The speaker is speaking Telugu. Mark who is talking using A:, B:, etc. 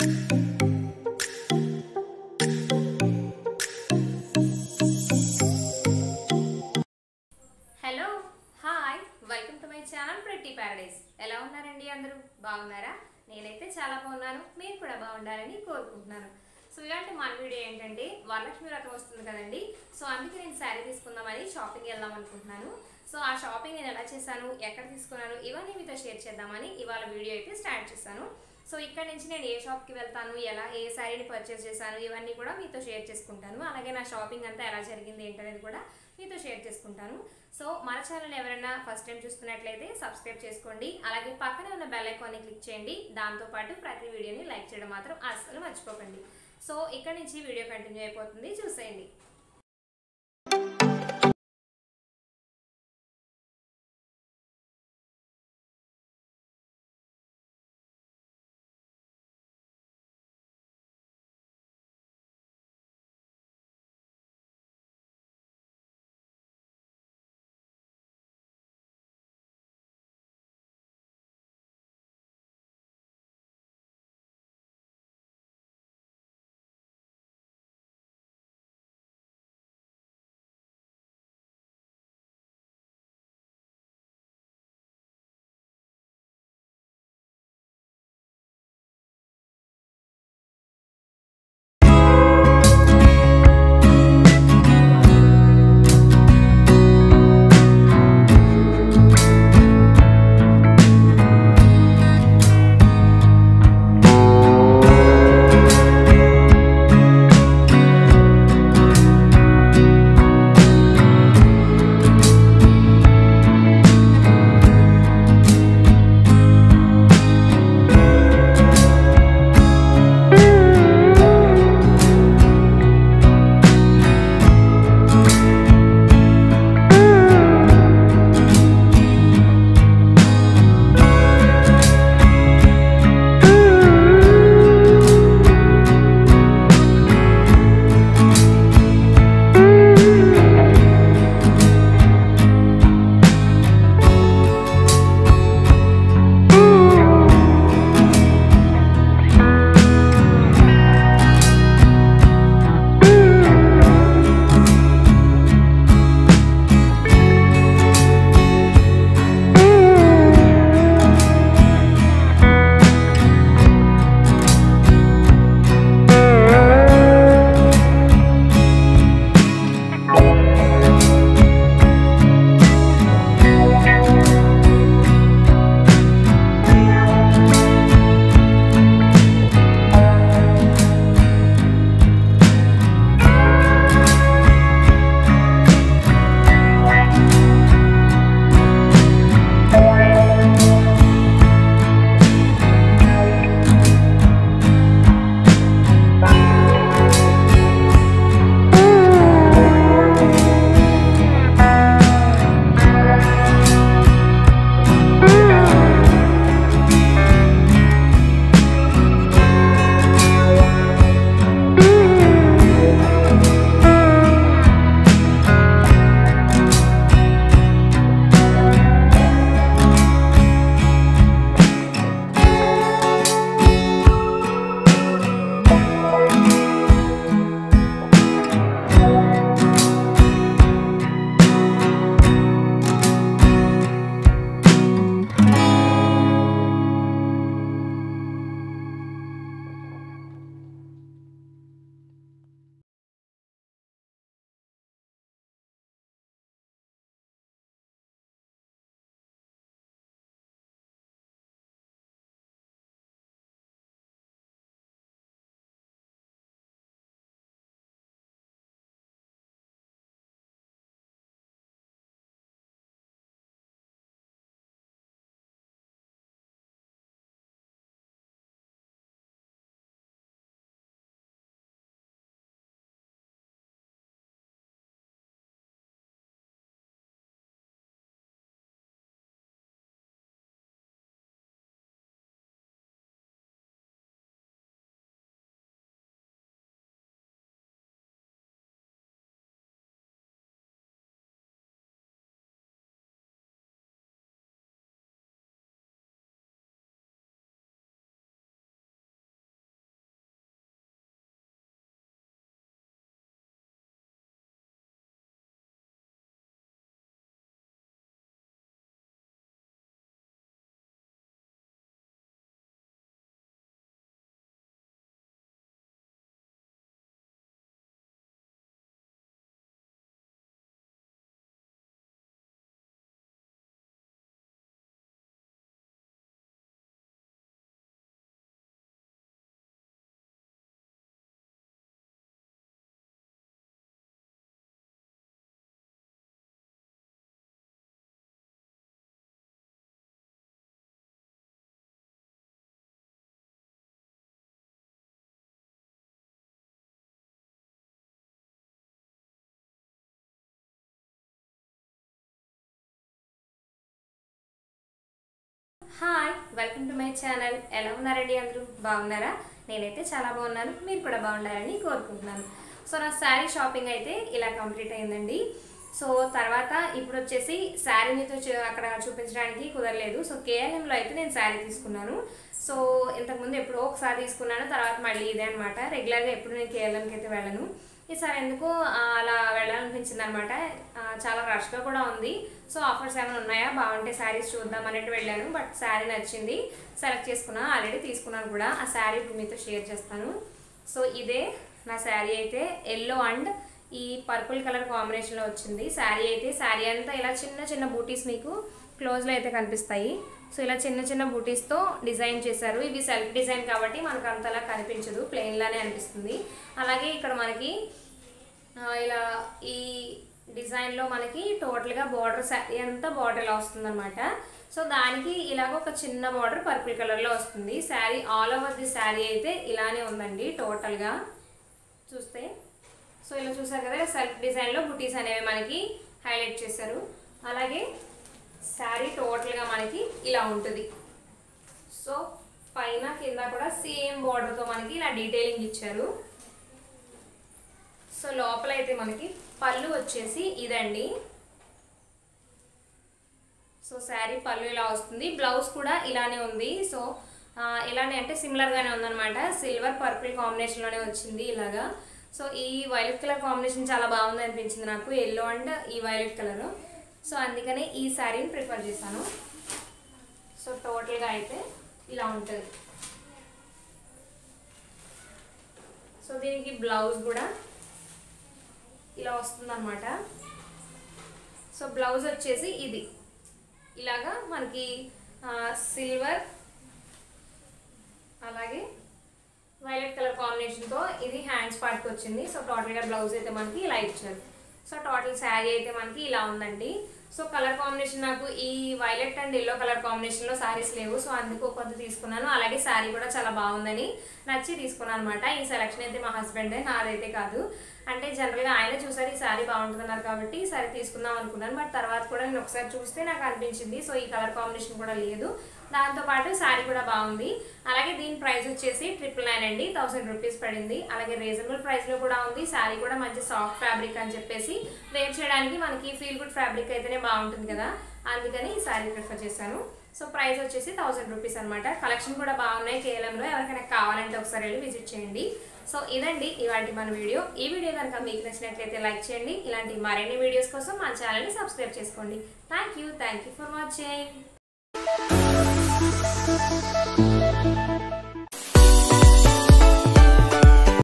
A: hello hi welcome to my channel Pretty Paradise ఎలా ఉన్నారండి అందరూ బాగున్నారా నేనైతే చాలా బాగున్నాను మీరు కూడా బాగుండాలని కోరుకుంటున్నాను సో ఇలాంటి మన వీడియో ఏంటంటే వరలక్ష్మి వ్రతం వస్తుంది కదండి సో అందుకే నేను శారీ తీసుకుందామని షాపింగ్ వెళ్దాం అనుకుంటున్నాను సో ఆ షాపింగ్ నేను ఎలా చేశాను ఎక్కడ తీసుకున్నాను ఇవన్నీ మీతో షేర్ చేద్దామని ఇవాళ వీడియో అయితే స్టార్ట్ చేశాను సో ఇక్కడ నుంచి నేను ఏ షాప్కి వెళ్తాను ఎలా ఏ శారీని పర్చేస్ చేశాను ఇవన్నీ కూడా మీతో షేర్ చేసుకుంటాను అలాగే నా షాపింగ్ అంతా ఎలా జరిగింది ఏంటనేది కూడా మీతో షేర్ చేసుకుంటాను సో మన ఛానల్ ఎవరైనా ఫస్ట్ టైం చూస్తున్నట్లయితే సబ్స్క్రైబ్ చేసుకోండి అలాగే పక్కనే ఉన్న బెల్ ఐకాన్ని క్లిక్ చేయండి దాంతోపాటు ప్రతి వీడియోని లైక్ చేయడం మాత్రం అస్సలు మర్చిపోకండి సో ఇక్కడ నుంచి వీడియో కంటిన్యూ అయిపోతుంది చూసేయండి hi welcome to my channel ఎలా ఉన్నారండి అందరూ బాగున్నారా నేనైతే చాలా బాగున్నాను మీరు కూడా బాగుండాలని కోరుకుంటున్నాను సో నా శారీ షాపింగ్ అయితే ఇలా కంప్లీట్ అయిందండి సో తర్వాత ఇప్పుడు వచ్చేసి శారీ మీతో చూ- అక్కడ చూపించడానికి కుదరలేదు సో కేఎల్ఎంలో అయితే నేను శారీ తీసుకున్నాను సో ఇంతకుముందు ఎప్పుడో ఒకసారి తీసుకున్నాను తర్వాత మళ్ళీ ఇదే అనమాట రెగ్యులర్గా ఎప్పుడు నేను కేఎల్ఎంకి అయితే వెళ్ళను ఈసారి ఎందుకు ఆ, అలా వెళ్ళాలనిపించింది అనమాట చాలా రష్గా కూడా ఉంది సో ఆఫర్స్ ఏమైనా ఉన్నాయా బాగుంటే శారీస్ చూద్దాం అన్నట్టు వెళ్ళాను బట్ శారీ నచ్చింది సెలెక్ట్ చేసుకున్నాను ఆల్రెడీ తీసుకున్నాను కూడా ఆ శారీ ఇప్పుడు మీతో షేర్ చేస్తాను సో ఇదే నా శారీ అయితే ఎల్లో అండ్ ఈ పర్పుల్ కలర్ కాంబినేషన్లో వచ్చింది శారీ అయితే శారీ అంతా ఇలా చిన్న చిన్న బూటీస్ మీకు క్లోజ్లో అయితే కనిపిస్తాయి సో ఇలా చిన్న చిన్న బూటీస్తో డిజైన్ చేశారు ఇవి సెల్ఫ్ డిజైన్ కాబట్టి మనకు అంతలా కనిపించదు ప్లెయిన్లానే అనిపిస్తుంది అలాగే ఇక్కడ మనకి ఆ, ఇలా ఈ డిజైన్లో మనకి టోటల్గా బార్డర్ శారీ అంతా బార్డర్ ఇలా వస్తుందన్నమాట సో దానికి ఇలాగ ఒక చిన్న బార్డర్ పర్పుల్ కలర్లో వస్తుంది sari all over the sari అయితే ఇలానే ఉందండి టోటల్గా చూస్తే సో ఇలా చూసారు కదా సెల్ఫ్ డిజైన్లో బుటీస్ అనేవి మనకి హైలైట్ చేశారు అలాగే శారీ టోటల్గా మనకి ఇలా ఉంటుంది సో పైన కింద కూడా సేమ్ బార్డర్తో మనకి ఇలా డీటెయిలింగ్ ఇచ్చారు సో లోపల అయితే మనకి పళ్ళు వచ్చేసి ఇదండి సో శారీ పళ్ళు ఇలా వస్తుంది బ్లౌజ్ కూడా ఇలానే ఉంది సో ఆ, ఇలానే అంటే సిమిలర్గానే ఉందన్నమాట సిల్వర్ పర్పుల్ కాంబినేషన్లోనే వచ్చింది ఇలాగా సో ఈ వైలెట్ కలర్ కాంబినేషన్ చాలా బాగుంది అనిపించింది నాకు ఎల్లో అండ్ ఈ వైలెట్ కలర్ సో అందుకనే ఈ శారీని ప్రిఫర్ చేశాను సో టోటల్గా అయితే ఇలా ఉంటుంది సో దీనికి బ్లౌజ్ కూడా ఇలా వస్తుందన్నమాట సో బ్లౌజ్ వచ్చేసి ఇది ఇలాగా మనకి సిల్వర్ అలాగే వైలెట్ కలర్ కాంబినేషన్తో ఇది హ్యాండ్స్ పార్ట్కి వచ్చింది సో టోటల్గా బ్లౌజ్ అయితే మనకి ఇలా ఇచ్చారు సో టోటల్ శారీ అయితే మనకి ఇలా ఉందండి సో కలర్ కాంబినేషన్ నాకు ఈ వైలెట్ అండ్ ఎల్లో కలర్ కాంబినేషన్లో శారీస్ లేవు సో అందుకు కొంత తీసుకున్నాను అలాగే శారీ కూడా చాలా బాగుందని నచ్చి తీసుకున్నాను అనమాట ఈ సెలెక్షన్ అయితే మా హస్బెండే నాదైతే కాదు అంటే జనరల్గా ఆయన చూసారు ఈ శారీ బాగుంటుందన్నారు కాబట్టి ఈ శారీ తీసుకుందాం అనుకున్నాను బట్ తర్వాత కూడా నేను ఒకసారి చూస్తే నాకు అనిపించింది సో ఈ కలర్ కాంబినేషన్ కూడా లేదు దాంతోపాటు శారీ కూడా బాగుంది అలాగే దీని ప్రైస్ వచ్చేసి ట్రిపుల్ నైన్ అండి థౌసండ్ రూపీస్ పడింది అలాగే రీజనబుల్ ప్రైస్లో కూడా ఉంది శారీ కూడా మంచి సాఫ్ట్ ఫ్యాబ్రిక్ అని చెప్పేసి వేర్ చేయడానికి మనకి ఫీల్ గుడ్ ఫ్యాబ్రిక్ అయితేనే బాగుంటుంది కదా అందుకని ఈ శారీ ప్రిఫర్ చేశాను సో ప్రైస్ వచ్చేసి థౌసండ్ రూపీస్ అనమాట కలెక్షన్ కూడా బాగున్నాయి కేఎల్ఎంలో ఎవరికైనా కావాలంటే ఒకసారి వెళ్ళి విజిట్ చేయండి సో ఇదండి ఇవాటి మన వీడియో ఈ వీడియో కనుక మీకు నచ్చినట్లయితే లైక్ చేయండి ఇలాంటి మరిన్ని వీడియోస్ కోసం మన ఛానల్ని సబ్స్క్రైబ్ చేసుకోండి thank you thank you for watching